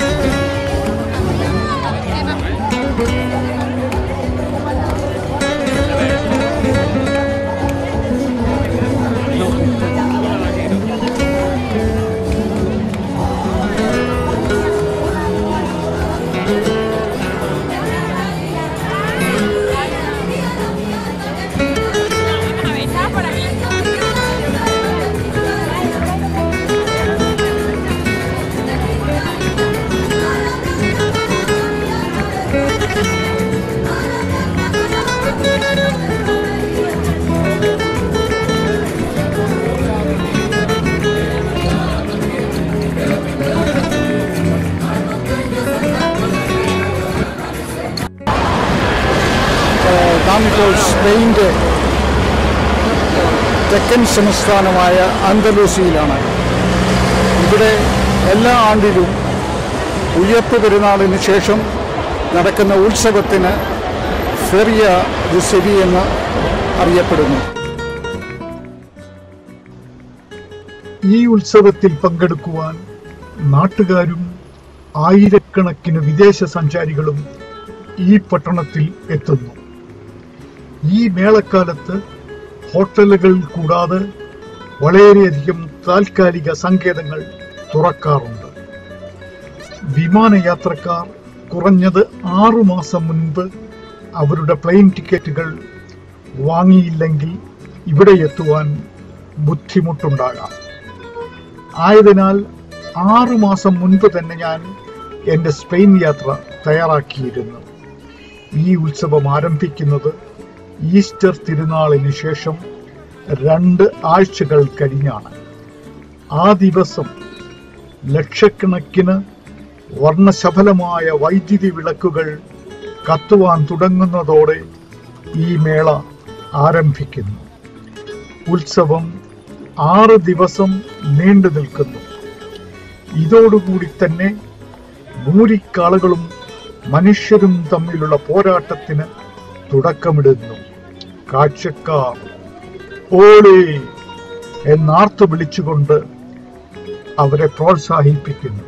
നാം ഇപ്പോൾ സ്പെയിൻ്റെ തെക്കൻ സംസ്ഥാനമായ അന്തലൂസിയിലാണ് ഇവിടെ എല്ലാ ആണ്ടിലും ഉയർപ്പ് പെരുന്നാളിന് ശേഷം നടക്കുന്ന ഉത്സവത്തിന് ഫെറിയ ദി സെവി എന്ന് അറിയപ്പെടുന്നു ഈ ഉത്സവത്തിൽ പങ്കെടുക്കുവാൻ നാട്ടുകാരും ആയിരക്കണക്കിന് വിദേശ സഞ്ചാരികളും ഈ പട്ടണത്തിൽ എത്തുന്നു ഈ മേളക്കാലത്ത് ഹോട്ടലുകൾ കൂടാതെ വളരെയധികം താൽക്കാലിക സങ്കേതങ്ങൾ തുറക്കാറുണ്ട് വിമാനയാത്രക്കാർ കുറഞ്ഞത് ആറു മാസം മുൻപ് അവരുടെ പ്ലെയിൻ ടിക്കറ്റുകൾ വാങ്ങിയില്ലെങ്കിൽ ഇവിടെ എത്തുവാൻ ബുദ്ധിമുട്ടുണ്ടാകാം ആയതിനാൽ ആറു മാസം മുൻപ് തന്നെ ഞാൻ എൻ്റെ സ്പെയിൻ യാത്ര തയ്യാറാക്കിയിരുന്നു ഈ ഉത്സവം ആരംഭിക്കുന്നത് ഈസ്റ്റർ തിരുനാളിന് ശേഷം രണ്ട് ആഴ്ചകൾ കഴിഞ്ഞാണ് ആ ദിവസം ലക്ഷക്കണക്കിന് വർണ്ണശബലമായ വൈദ്യുതി വിളക്കുകൾ കത്തുവാൻ തുടങ്ങുന്നതോടെ ഈ മേള ആരംഭിക്കുന്നു ഉത്സവം ആറ് ദിവസം നീണ്ടു നിൽക്കുന്നു ഇതോടുകൂടി തന്നെ മൂരിക്കാളുകളും മനുഷ്യരും തമ്മിലുള്ള പോരാട്ടത്തിന് തുടക്കമിടുന്നു കാഴ്ചക്കാർ ഓളേ എന്നാർത്തു വിളിച്ചുകൊണ്ട് അവരെ പ്രോത്സാഹിപ്പിക്കുന്നു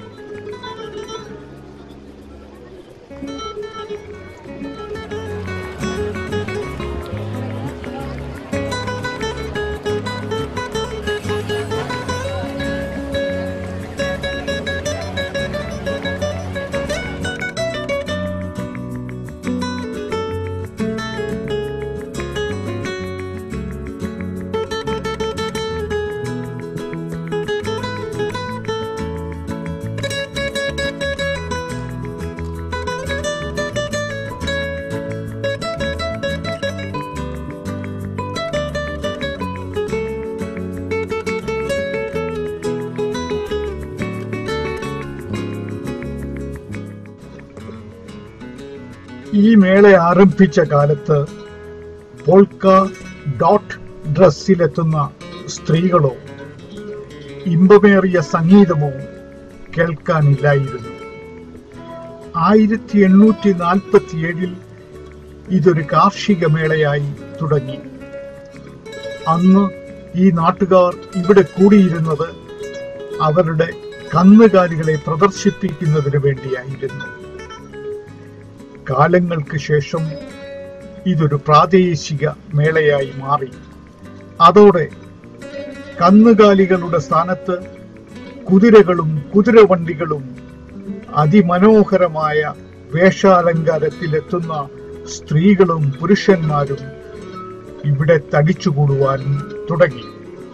ഈ മേള ആരംഭിച്ച കാലത്ത് പോൾക്ക ഡോട്ട് ഡ്രസ്സിലെത്തുന്ന സ്ത്രീകളോ ഇമ്പമേറിയ സംഗീതമോ കേൾക്കാനില്ലായിരുന്നു ആയിരത്തി എണ്ണൂറ്റി നാൽപ്പത്തി ഏഴിൽ ഇതൊരു കാർഷിക മേളയായി തുടങ്ങി അന്ന് ഈ നാട്ടുകാർ ഇവിടെ കൂടിയിരുന്നത് അവരുടെ കന്നുകാലികളെ പ്രദർശിപ്പിക്കുന്നതിന് വേണ്ടിയായിരുന്നു കാലങ്ങൾക്ക് ശേഷം ഇതൊരു പ്രാദേശിക മേളയായി മാറി അതോടെ കന്നുകാലികളുടെ സ്ഥാനത്ത് കുതിരകളും കുതിരവണ്ടികളും അതിമനോഹരമായ വേഷാലങ്കാരത്തിലെത്തുന്ന സ്ത്രീകളും പുരുഷന്മാരും ഇവിടെ തടിച്ചുകൂടുവാൻ തുടങ്ങി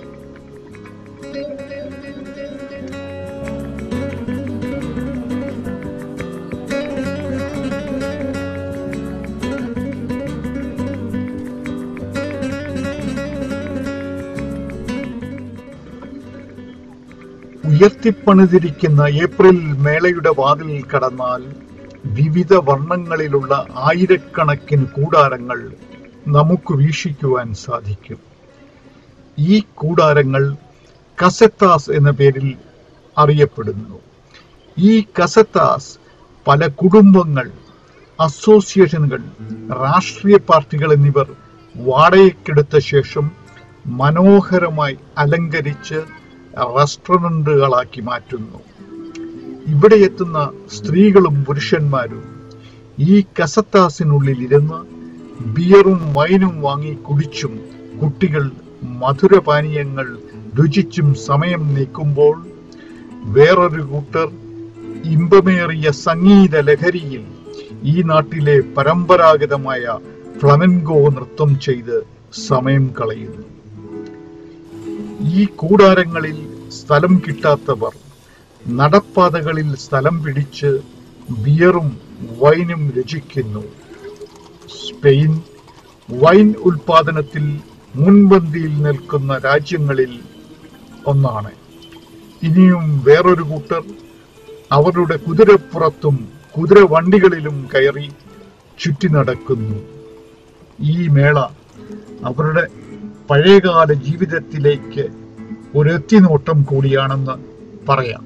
ഉയർത്തിപ്പണിതിരിക്കുന്ന ഏപ്രിൽ മേളയുടെ വാതിൽ കടന്നാൽ വിവിധ വർണ്ണങ്ങളിലുള്ള ആയിരക്കണക്കിന് കൂടാരങ്ങൾ നമുക്ക് വീക്ഷിക്കുവാൻ സാധിക്കും ഈ കൂടാരങ്ങൾ കസത്താസ് എന്ന പേരിൽ അറിയപ്പെടുന്നു ഈ കസത്താസ് പല കുടുംബങ്ങൾ അസോസിയേഷനുകൾ രാഷ്ട്രീയ പാർട്ടികൾ എന്നിവർ വാടകയ്ക്കെടുത്ത ശേഷം മനോഹരമായി അലങ്കരിച്ച് റെസ്റ്റോറൻറ്റുകളാക്കി മാറ്റുന്നു ഇവിടെ എത്തുന്ന സ്ത്രീകളും പുരുഷന്മാരും ഈ കസത്താസിനുള്ളിൽ ഇരുന്ന് ബിയറും വൈനും വാങ്ങി കുടിച്ചും കുട്ടികൾ മധുരപാനീയങ്ങൾ രുചിച്ചും സമയം നീക്കുമ്പോൾ വേറൊരു കൂട്ടർ ഇമ്പമേറിയ സംഗീത ലഹരിയിൽ ഈ നാട്ടിലെ പരമ്പരാഗതമായ ഫ്ലമെൻകോ നൃത്തം ചെയ്ത് സമയം കളയുന്നു ഈ കൂടാരങ്ങളിൽ സ്ഥലം കിട്ടാത്തവർ നടപ്പാതകളിൽ സ്ഥലം പിടിച്ച് ബിയറും വൈനും രുചിക്കുന്നു സ്പെയിൻ വൈൻ ഉൽപാദനത്തിൽ മുൻപന്തിയിൽ നിൽക്കുന്ന രാജ്യങ്ങളിൽ ഒന്നാണ് ഇനിയും വേറൊരു കൂട്ടർ അവരുടെ കുതിരപ്പുറത്തും കുതിരവണ്ടികളിലും കയറി ചുറ്റി നടക്കുന്നു ഈ മേള അവരുടെ പഴയകാല ജീവിതത്തിലേക്ക് ഒരു എത്തിനോട്ടം കൂടിയാണെന്ന് പറയാം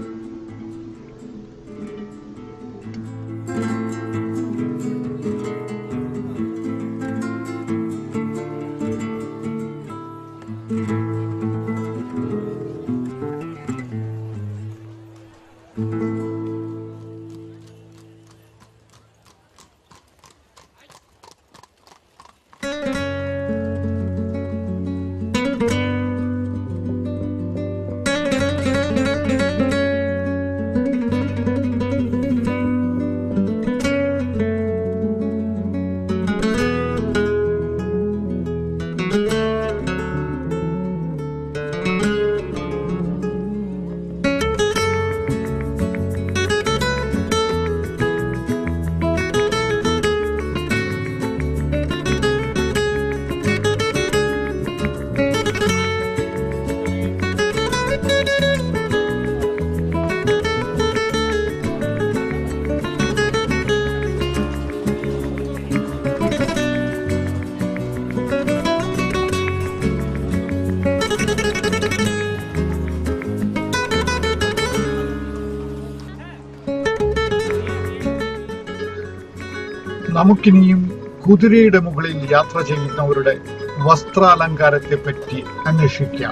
നമുക്കിനിയും കുതിരയുടെ മുകളിൽ യാത്ര ചെയ്യുന്നവരുടെ വസ്ത്രാലങ്കാരത്തെ പറ്റി അന്വേഷിക്കാം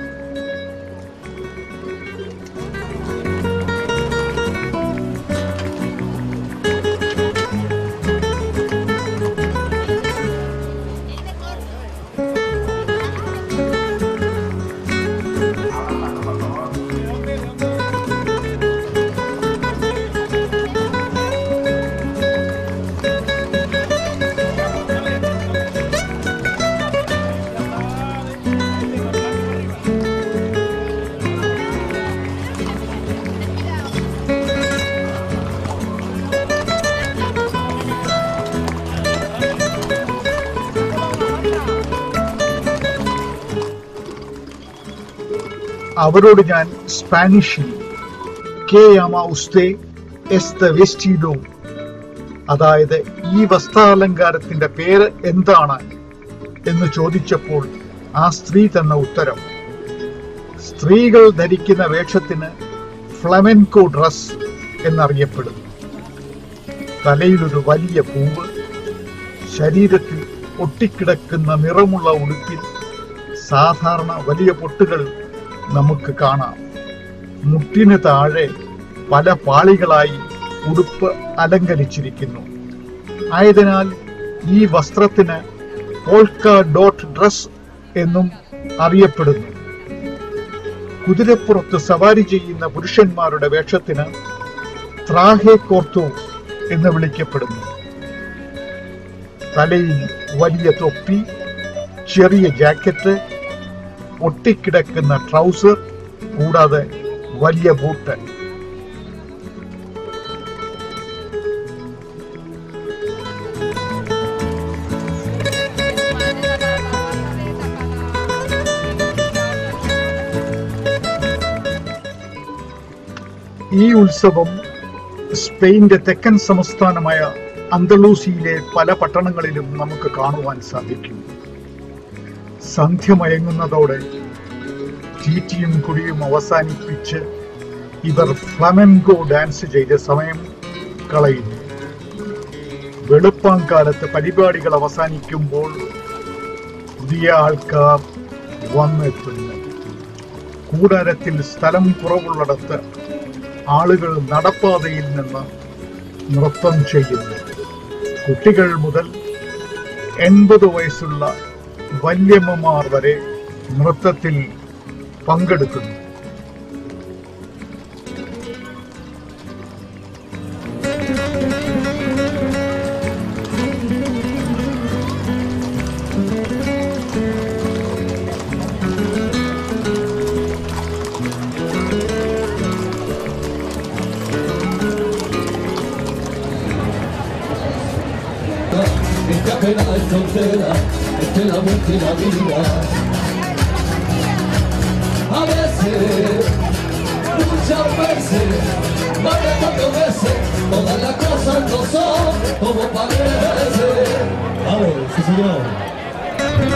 അവരോട് ഞാൻ സ്പാനിഷിൽ കെ യാമ ഉസ്തേ എസ്ത വെസ്റ്റിഡോ അതായത് ഈ വസ്ത്രാലങ്കാരത്തിന്റെ പേര് എന്താണ് എന്ന് ചോദിച്ചപ്പോൾ ആ സ്ത്രീ തന്ന ഉത്തരം സ്ത്രീകൾ ധരിക്കുന്ന വേഷത്തിന് ഫ്ലമെൻകോ ഡ്രസ് എന്നറിയപ്പെടുന്നു തലയിലൊരു വലിയ പൂവ് ശരീരത്തിൽ ഒട്ടിക്കിടക്കുന്ന നിറമുള്ള ഉടുപ്പിൽ സാധാരണ വലിയ പൊട്ടുകൾ നമുക്ക് കാണാം മുട്ടിന് താഴെ പല പാളികളായി ഉടുപ്പ് അലങ്കരിച്ചിരിക്കുന്നു ആയതിനാൽ ഈ വസ്ത്രത്തിന് പോൾക്ക ഡോട്ട് ഡ്രസ് എന്നും അറിയപ്പെടുന്നു കുതിരപ്പുറത്ത് സവാരി ചെയ്യുന്ന പുരുഷന്മാരുടെ വേഷത്തിന് ത്രാഹെ കോർത്തോ എന്ന് വിളിക്കപ്പെടുന്നു തലയിൽ വലിയ തൊപ്പി ചെറിയ ജാക്കറ്റ് ഒട്ടിക്കിടക്കുന്ന ട്രൗസർ കൂടാതെ വലിയ ബൂട്ട് ഈ ഉത്സവം സ്പെയിന്റെ തെക്കൻ സംസ്ഥാനമായ അന്തലൂസിയിലെ പല പട്ടണങ്ങളിലും നമുക്ക് കാണുവാൻ സാധിക്കും സന്ധ്യ മയങ്ങുന്നതോടെ തീറ്റിയും കുടിയും അവസാനിപ്പിച്ച് ഇവർ ഫ്ലമെൻകോ ഡാൻസ് ചെയ്ത സമയം കളയുന്നു വെളുപ്പാങ്കാലത്ത് പരിപാടികൾ അവസാനിക്കുമ്പോൾ പുതിയ ആൾക്കാർ വന്നെത്തുന്നു കൂടാരത്തിൽ സ്ഥലം കുറവുള്ളിടത്ത് ആളുകൾ നടപ്പാതയിൽ നിന്ന് നൃത്തം ചെയ്യുന്നു കുട്ടികൾ മുതൽ എൺപത് വയസ്സുള്ള വല്യമ്മമാർ വരെ നൃത്തത്തിൽ പങ്കെടുക്കുന്നു Esta pena es frontera entre la muerte y la vida. A veces, muchas veces, más de cuatro veces, todas las cosas no son como parece. A ver, sí señor.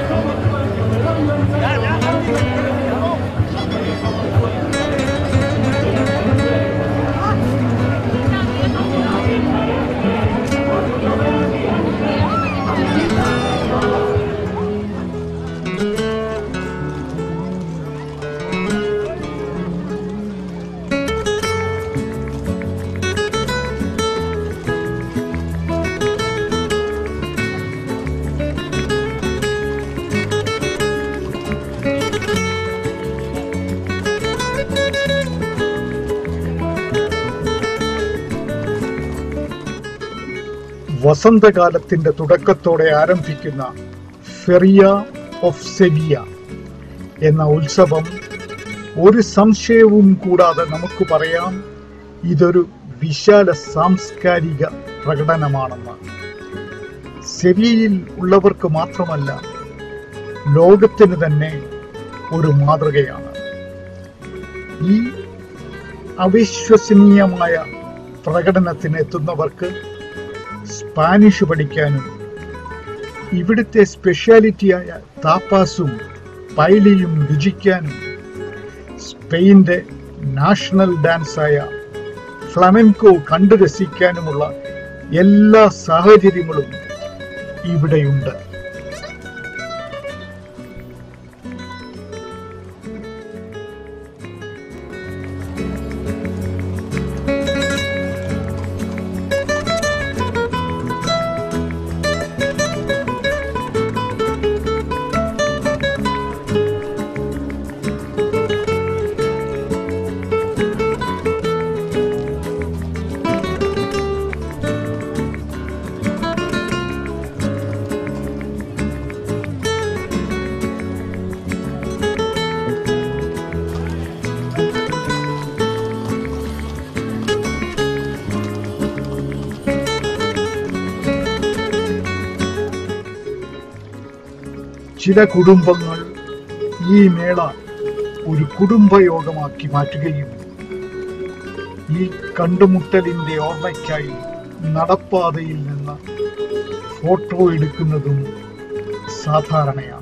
വസന്തകാലത്തിന്റെ തുടക്കത്തോടെ ആരംഭിക്കുന്ന ഫെറിയ ഓഫ് സെവിയ എന്ന ഉത്സവം ഒരു സംശയവും കൂടാതെ നമുക്ക് പറയാം ഇതൊരു വിശാല സാംസ്കാരിക പ്രകടനമാണെന്ന് സെവിയയിൽ ഉള്ളവർക്ക് മാത്രമല്ല ലോകത്തിന് തന്നെ ഒരു മാതൃകയാണ് ഈ അവിശ്വസനീയമായ പ്രകടനത്തിന് എത്തുന്നവർക്ക് സ്പാനിഷ് പഠിക്കാനും ഇവിടുത്തെ സ്പെഷ്യാലിറ്റിയായ താപ്പാസും പൈലിയും രുചിക്കാനും സ്പെയിൻ്റെ നാഷണൽ ഡാൻസായ ഫ്ലമെൻകോ കണ്ടു രസിക്കാനുമുള്ള എല്ലാ സാഹചര്യങ്ങളും ഇവിടെയുണ്ട് ചില കുടുംബങ്ങൾ ഈ മേള ഒരു കുടുംബയോഗമാക്കി മാറ്റുകയും ഈ കണ്ടുമുട്ടലിന്റെ ഓർമ്മയ്ക്കായി നടപ്പാതയിൽ നിന്ന് ഫോട്ടോ എടുക്കുന്നതും സാധാരണയാണ്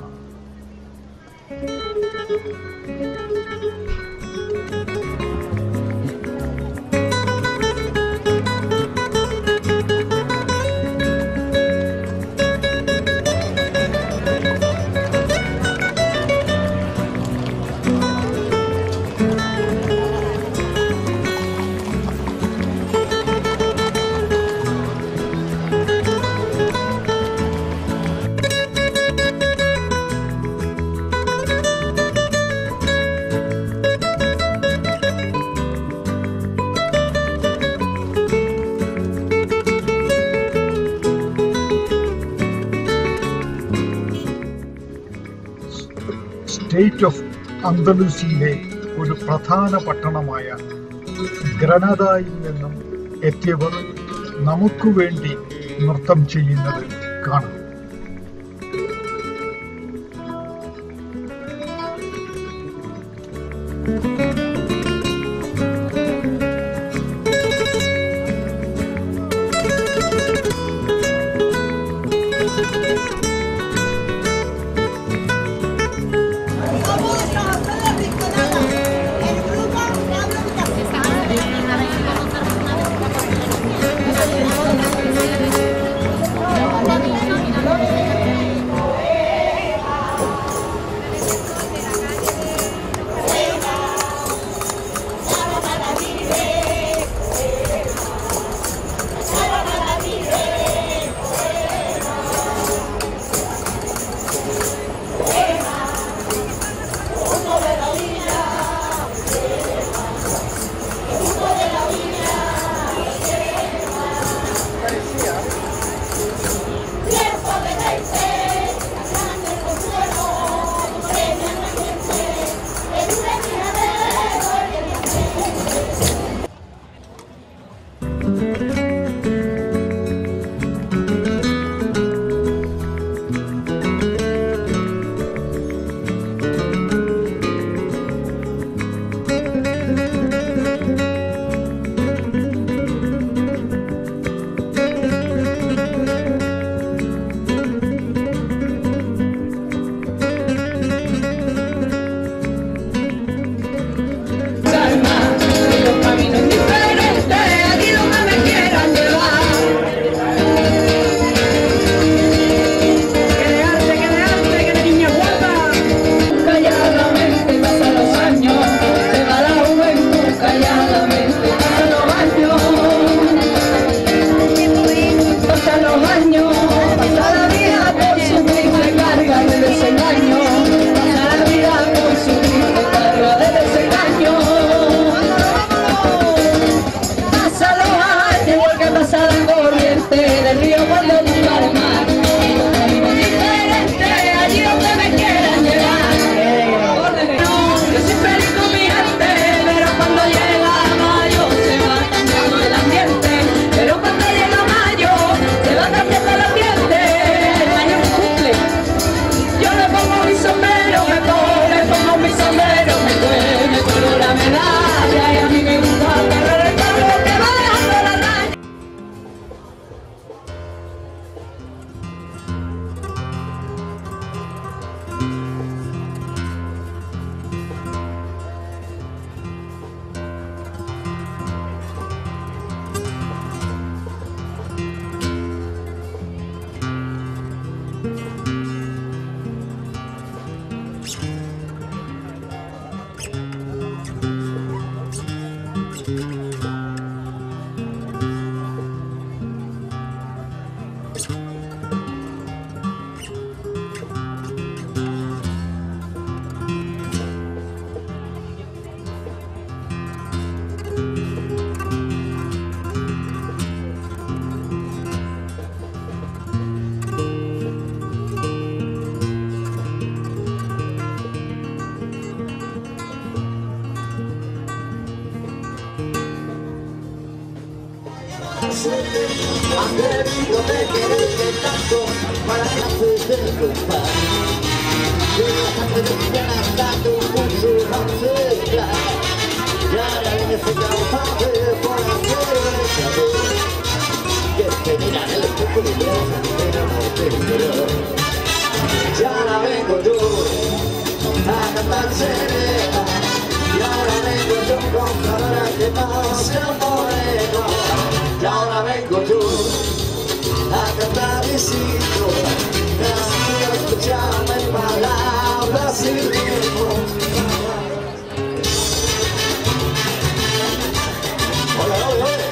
സ്റ്റേറ്റ് ഓഫ് അന്തലൂസിയിലെ ഒരു പ്രധാന പട്ടണമായ ഗ്രനഡയിൽ നിന്നും എത്തിയവർ നമുക്ക് വേണ്ടി നൃത്തം ചെയ്യുന്നത് കാണാം Vamos a hacer la picconada. El grupo Thank Has debido de quererte tanto para hacerte culpar. Yo no te veía andando mucho a Y ahora necesitamos saber por hacer saber. Que te miran el espejo y te pero no te quiero. Y ahora vengo yo a cantar serena. Y ahora vengo yo con palabras que pasan moreno. Y ahora vengo yo a cantar mis hijos. Quiero escucharme en palabras y ritmo. Hola, hola, hola.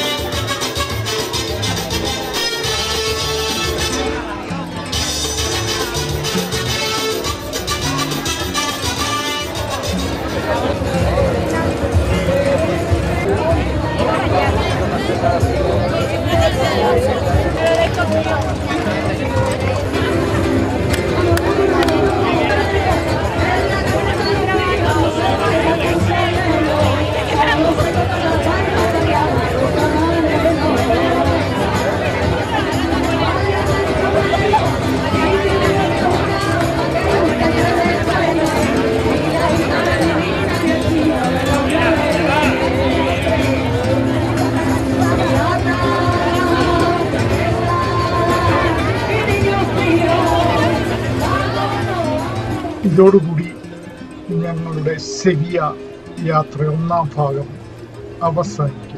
ഇതോടുകൂടി ഞങ്ങളുടെ Sevilla യാത്ര ഒന്നാം ഭാഗം അവസാനിക്കും